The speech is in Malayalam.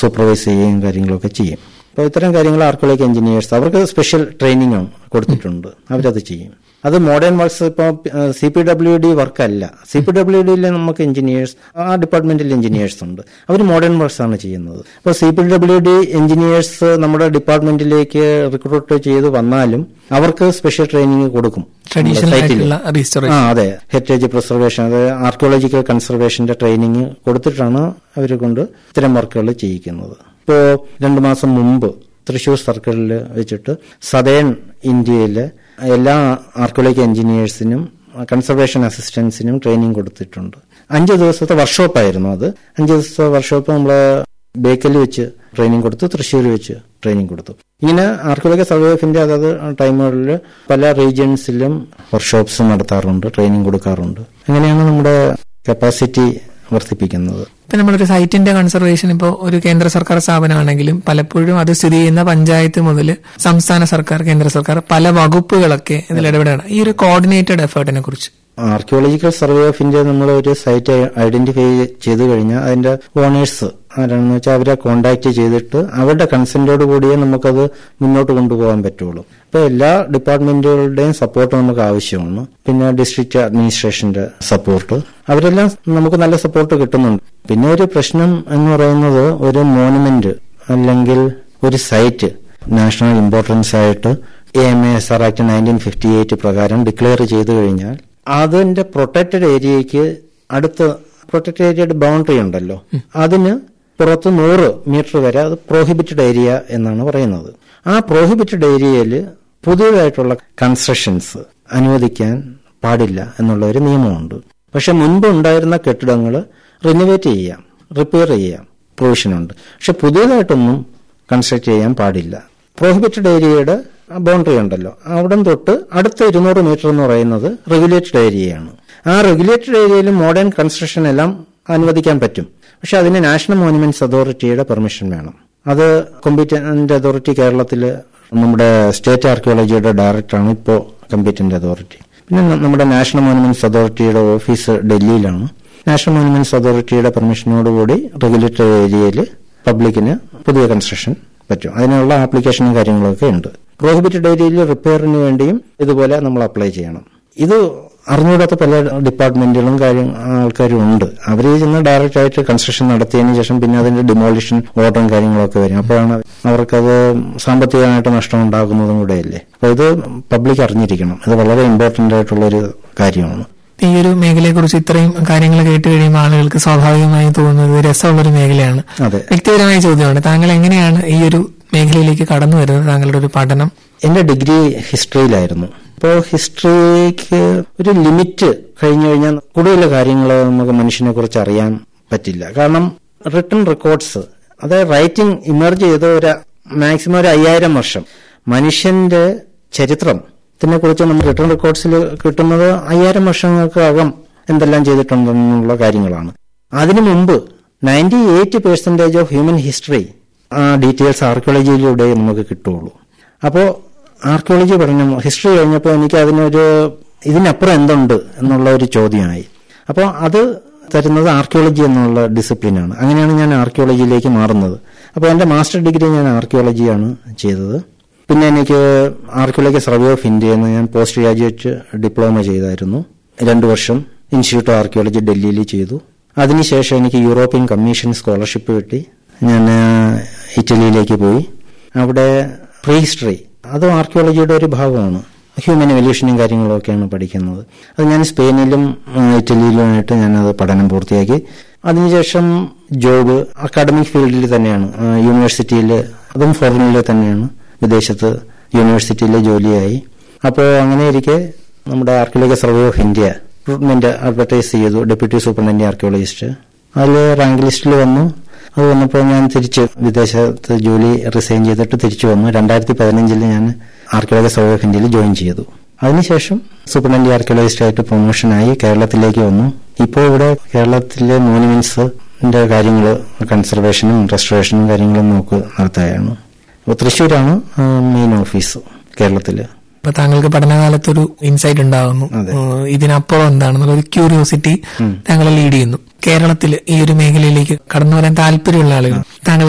സൂപ്പർവൈസ് ചെയ്യുകയും കാര്യങ്ങളൊക്കെ ചെയ്യും അപ്പോൾ ഇത്തരം കാര്യങ്ങൾ ആർക്കിയോളജി എഞ്ചിനീയേഴ്സ് അവർക്ക് സ്പെഷ്യൽ ട്രെയിനിങ് കൊടുത്തിട്ടുണ്ട് അവരത് ചെയ്യും അത് മോഡേൺ വർക്ക്സ് ഇപ്പോൾ സി പി ഡബ്ല്യു ഡി വർക്കല്ല സി പി ഡബ്ല്യു ഡിയിൽ നമുക്ക് എഞ്ചിനീയേഴ്സ് ആ ഡിപ്പാർട്ട്മെന്റിൽ എഞ്ചിനീയേഴ്സ് ഉണ്ട് അവർ മോഡേൺ വർക്ക്സ് ആണ് ചെയ്യുന്നത് അപ്പോൾ C P W D engineers നമ്മുടെ ഡിപ്പാർട്ട്മെന്റിലേക്ക് റിക്രൂട്ട് ചെയ്ത് വന്നാലും അവർക്ക് സ്പെഷ്യൽ ട്രെയിനിങ് കൊടുക്കും ട്രഡീഷണൽ സൈറ്റിൽ ആയിട്ടുള്ള റീസ്റ്റോറേഷൻ ആ അതെ ഹെറിറ്റേജ് പ്രിസർവേഷൻ അത് ആർക്കിയോളജിക്കൽ കൺസർവേഷന്റെ ട്രെയിനിങ് കൊടുത്തിട്ടാണ് അവർ കൊണ്ട് ഇത്തരം വർക്കുകൾ ചെയ്യിക്കുന്നത് ഇപ്പോൾ രണ്ടു മാസം മുമ്പ് തൃശൂർ സർക്കിളിൽ വെച്ചിട്ട് സദേൺ ഇന്ത്യയിലെ എല്ലാ ആർക്കിയോളജി എഞ്ചിനീയേഴ്സിനും കൺസർവേഷൻ അസിസ്റ്റൻസിനും ട്രെയിനിങ് കൊടുത്തിട്ടുണ്ട് അഞ്ച് ദിവസത്തെ വർക്ക്ഷോപ്പായിരുന്നു അത് അഞ്ച് ദിവസത്തെ വർക്ക്ഷോപ്പ് നമ്മൾ ബേക്കലിൽ വെച്ച് ട്രെയിനിങ് കൊടുത്തു തൃശ്ശൂർ വെച്ച് ട്രെയിനിങ് കൊടുത്തു ഇങ്ങനെ ആർക്കിയോളജി സർവേ ഓഫ് ഇന്ത്യ അതായത് ടൈമുകളിൽ പല റീജിയൻസിലും വർക്ക്ഷോപ്സ് നടത്താറുണ്ട് ട്രെയിനിങ് കൊടുക്കാറുണ്ട് അങ്ങനെയാണ് നമ്മുടെ കപ്പാസിറ്റി വർദ്ധിപ്പിക്കുന്നത് ഇപ്പൊ നമ്മളൊരു സൈറ്റിന്റെ കൺസർവേഷൻ ഇപ്പോൾ ഒരു കേന്ദ്ര സർക്കാർ സ്ഥാപനമാണെങ്കിലും പലപ്പോഴും അത് സ്ഥിതി ചെയ്യുന്ന പഞ്ചായത്ത് മുതൽ സംസ്ഥാന സർക്കാർ കേന്ദ്ര സർക്കാർ പല വകുപ്പുകളൊക്കെ ഇതിൽ ഇടപെടണം ഈ ഒരു കോർഡിനേറ്റഡ് എഫേർട്ടിനെ കുറിച്ച് ആർക്കിയോളജിക്കൽ സർവേ ഓഫ് ഇന്ത്യ നമ്മൾ ഒരു സൈറ്റ് ഐഡന്റിഫൈ ചെയ്തു കഴിഞ്ഞാൽ അതിന്റെ ഓണേഴ്സ് ആരാണെന്ന് വെച്ചാൽ അവരെ കോണ്ടാക്ട് ചെയ്തിട്ട് അവരുടെ കൺസെന്റോട് കൂടിയേ നമുക്കത് മുന്നോട്ട് കൊണ്ടുപോകാൻ പറ്റുള്ളൂ അപ്പൊ എല്ലാ ഡിപ്പാർട്ട്മെന്റുകളുടെയും സപ്പോർട്ട് നമുക്ക് ആവശ്യമാണ് പിന്നെ ഡിസ്ട്രിക്ട് അഡ്മിനിസ്ട്രേഷന്റെ സപ്പോർട്ട് അവരെല്ലാം നമുക്ക് നല്ല സപ്പോർട്ട് കിട്ടുന്നുണ്ട് പിന്നെ ഒരു പ്രശ്നം എന്ന് പറയുന്നത് ഒരു മോണുമെന്റ് അല്ലെങ്കിൽ ഒരു സൈറ്റ് നാഷണൽ ഇമ്പോർട്ടൻസ് ആയിട്ട് A M A S R act nineteen fifty eight പ്രകാരം ഡിക്ലെയർ ചെയ്തു കഴിഞ്ഞാൽ അതിന്റെ പ്രൊട്ടക്റ്റഡ് ഏരിയയ്ക്ക് അടുത്ത പ്രൊട്ടക്റ്റഡ് ഏരിയയുടെ ബൗണ്ടറി ഉണ്ടല്ലോ അതിന് പുറത്ത് നൂറ് മീറ്റർ വരെ അത് പ്രോഹിബിറ്റഡ് ഏരിയ എന്നാണ് പറയുന്നത് ആ പ്രോഹിബിറ്റഡ് ഏരിയയിൽ പുതിയതായിട്ടുള്ള കൺസ്ട്രക്ഷൻസ് അനുവദിക്കാൻ പാടില്ല എന്നുള്ള ഒരു നിയമമുണ്ട് പക്ഷെ മുൻപ് ഉണ്ടായിരുന്ന കെട്ടിടങ്ങൾ റിനോവേറ്റ് ചെയ്യാം റിപ്പയർ ചെയ്യാം പ്രൊവിഷനുണ്ട് പക്ഷെ പുതിയതായിട്ടൊന്നും കൺസ്ട്രക്ട് ചെയ്യാൻ പാടില്ല പ്രോഹിബിറ്റഡ് ഏരിയയുടെ ബൗണ്ടറി ഉണ്ടല്ലോ അവിടെ തൊട്ട് അടുത്ത ഇരുന്നൂറ് മീറ്റർ എന്ന് പറയുന്നത് റെഗുലേറ്റഡ് ഏരിയയാണ് ആ റെഗുലേറ്റഡ് ഏരിയയിൽ മോഡേൺ കൺസ്ട്രക്ഷൻ എല്ലാം അനുവദിക്കാൻ പറ്റും പക്ഷെ അതിന് നാഷണൽ മോണുമെന്റ്സ് അതോറിറ്റിയുടെ പെർമിഷൻ വേണം അത് കോമ്പീറ്റന്റ് അതോറിറ്റി കേരളത്തിൽ നമ്മുടെ സ്റ്റേറ്റ് ആർക്കിയോളജിയുടെ ഡയറക്ടറാണ് ഇപ്പോൾ കമ്പീറ്റന്റ് അതോറിറ്റി പിന്നെ ന- നമ്മുടെ നാഷണൽ മോണുമെന്റ്സ് അതോറിറ്റിയുടെ ഓഫീസ് ഡൽഹിയിലാണ് നാഷണൽ മോണുമെന്റ്സ് അതോറിറ്റിയുടെ പെർമിഷനോടുകൂടി റെഗുലേറ്റഡ് ഏരിയയിൽ പബ്ലിക്കിന് പുതിയ കൺസ്ട്രക്ഷൻ പറ്റും അതിനുള്ള ആപ്ലിക്കേഷനും കാര്യങ്ങളൊക്കെ ഉണ്ട് പ്രോഹിബിറ്റഡ് ഏരിയയിൽ റിപ്പയറിന് വേണ്ടിയും ഇതുപോലെ നമ്മൾ അപ്ലൈ ചെയ്യണം ഇത് അറിഞ്ഞുകൂടാത്ത പല ഡിപ്പാർട്ട്മെന്റുകളും കാര്യം ആൾക്കാരും ഉണ്ട് അവർ ചെന്ന് ഡയറക്റ്റ് ആയിട്ട് കൺസ്ട്രക്ഷൻ നടത്തിയതിന് ശേഷം പിന്നെ അതിന്റെ ഡിമോളിഷൻ ഓർഡറും കാര്യങ്ങളൊക്കെ വരും അപ്പോഴാണ് അവർക്കത് സാമ്പത്തികമായിട്ട് നഷ്ടം ഉണ്ടാകുന്നതും കൂടെയല്ലേ അപ്പൊ ഇത് പബ്ലിക് അറിഞ്ഞിരിക്കണം ഇത് വളരെ ഇമ്പോർട്ടന്റ് ആയിട്ടുള്ള ഒരു കാര്യമാണ് ഈ ഒരു മേഖലയെ കുറിച്ച് ഇത്രയും കാര്യങ്ങൾ കേട്ട് കഴിയുമ്പോൾ ആളുകൾക്ക് സ്വാഭാവികമായി തോന്നുന്നത് രസമുള്ളൊരു മേഖലയാണ് അതെ വ്യക്തിപരമായ ചോദ്യമാണ് താങ്കൾ എങ്ങനെയാണ് ഈ ഒരു മേഖലയിലേക്ക് കടന്നു വരുന്നത് താങ്കളുടെ ഒരു പഠനം എന്റെ ഡിഗ്രി ഹിസ്റ്ററിയിലായിരുന്നു അപ്പോൾ ഹിസ്റ്ററിക്ക് ഒരു ലിമിറ്റ് കഴിഞ്ഞു കഴിഞ്ഞാൽ കൂടുതൽ കാര്യങ്ങൾ നമുക്ക് മനുഷ്യനെ കുറിച്ച് അറിയാൻ പറ്റില്ല കാരണം റിട്ടൺ റെക്കോർഡ്സ് അതായത് റൈറ്റിംഗ് ഇമർജ് ചെയ്ത ഒരു മാക്സിമം ഒരു അയ്യായിരം വർഷം മനുഷ്യന്റെ ചരിത്രത്തിനെ കുറിച്ച് നമ്മൾ റിട്ടൺ റെക്കോർഡ്സിൽ കിട്ടുന്നത് അയ്യായിരം വർഷങ്ങൾക്കകം എന്തെല്ലാം ചെയ്തിട്ടുണ്ടെന്നുള്ള കാര്യങ്ങളാണ് അതിനു മുമ്പ് ninety eight percentage of human history ആ ഡീറ്റെയിൽസ് ആർക്കിയോളജിയിലൂടെ നമുക്ക് കിട്ടുള്ളൂ അപ്പോൾ ആർക്കിയോളജി പഠനം ഹിസ്റ്ററി കഴിഞ്ഞപ്പോൾ എനിക്ക് അതിനൊരു ഇതിനപ്പുറം എന്തുണ്ട് എന്നുള്ള ഒരു ചോദ്യമായി അപ്പോൾ അത് തരുന്നത് ആർക്കിയോളജി എന്നുള്ള ഡിസിപ്ലിനാണ് അങ്ങനെയാണ് ഞാൻ ആർക്കിയോളജിയിലേക്ക് മാറുന്നത് അപ്പോൾ എൻ്റെ മാസ്റ്റർ ഡിഗ്രി ഞാൻ ആർക്കിയോളജിയാണ് ചെയ്തത് പിന്നെ എനിക്ക് ആർക്കിയോളജി സർവേ ഓഫ് ഇന്ത്യ എന്ന് ഞാൻ പോസ്റ്റ് ഗ്രാജുവേറ്റ് ഡിപ്ലോമ ചെയ്തായിരുന്നു രണ്ടു വർഷം ഇൻസ്റ്റിറ്റ്യൂട്ട് ഓഫ് ആർക്കിയോളജി ഡൽഹിയിൽ ചെയ്തു അതിനുശേഷം എനിക്ക് യൂറോപ്യൻ കമ്മീഷൻ സ്കോളർഷിപ്പ് കിട്ടി ഞാൻ ആ, ഇറ്റലിയിലേക്ക് പോയി അവിടെ പ്രീ ഹിസ്റ്ററി അതും ആർക്കിയോളജിയുടെ ഒരു ഭാഗമാണ് ഹ്യൂമൻ എവല്യൂഷനും കാര്യങ്ങളും ഒക്കെയാണ് പഠിക്കുന്നത് അത് ഞാൻ സ്പെയിനിലും ആ, ഇറ്റലിയിലുമായിട്ട് ഞാനത് പഠനം പൂർത്തിയാക്കി അതിനുശേഷം ജോബ് അക്കാഡമിക് ഫീൽഡിൽ തന്നെയാണ് ആ, യൂണിവേഴ്സിറ്റിയിൽ അതും ഫോറിനിൽ തന്നെയാണ് വിദേശത്ത് യൂണിവേഴ്സിറ്റിയിൽ ജോലിയായി അപ്പോൾ അങ്ങനെ ഇരിക്കെ നമ്മുടെ archaeology survey of India recruitment advertise ചെയ്തു ഡെപ്യൂട്ടി സൂപ്രണ്ടന്റ് ആർക്കിയോളജിസ്റ്റ് അതിൽ റാങ്ക് ലിസ്റ്റിൽ വന്നു അത് വന്നപ്പോൾ ഞാൻ തിരിച്ച് വിദേശത്ത് ജോലി റിസൈൻ ചെയ്തിട്ട് തിരിച്ചു വന്നു രണ്ടായിരത്തി പതിനഞ്ചിൽ ഞാൻ ആർക്കിയോളജി സർവേ ഓഫ് ഇന്ത്യയിൽ ജോയിൻ ചെയ്തു അതിനുശേഷം സൂപ്രണ്ടന്റ് ആർക്കിയോളജിസ്റ്റ് ആയിട്ട് പ്രൊമോഷനായി കേരളത്തിലേക്ക് വന്നു ഇപ്പോൾ ഇവിടെ കേരളത്തിലെ മോണുമെന്റ്സിന്റെ കാര്യങ്ങൾ കൺസർവേഷനും റെസ്റ്റോറേഷനും കാര്യങ്ങളും നോക്ക് നടത്തുകയാണ് അപ്പോൾ തൃശ്ശൂരാണ് മെയിൻ ഓഫീസ് കേരളത്തില് ഇപ്പൊ താങ്കൾക്ക് പഠനകാലത്തൊരു ഇൻസൈറ്റ് ഉണ്ടാകുന്നു അതെ. ഏഹ് ഇതിനപ്പുറം എന്താണെന്നുള്ള ഒരു ക്യൂരിയോസിറ്റി താങ്കളെ ലീഡ് ചെയ്യുന്നു കേരളത്തിൽ ഈ ഒരു മേഖലയിലേക്ക് കടന്നു വരാൻ താല്പര്യമുള്ള ആളുകൾ താങ്കൾ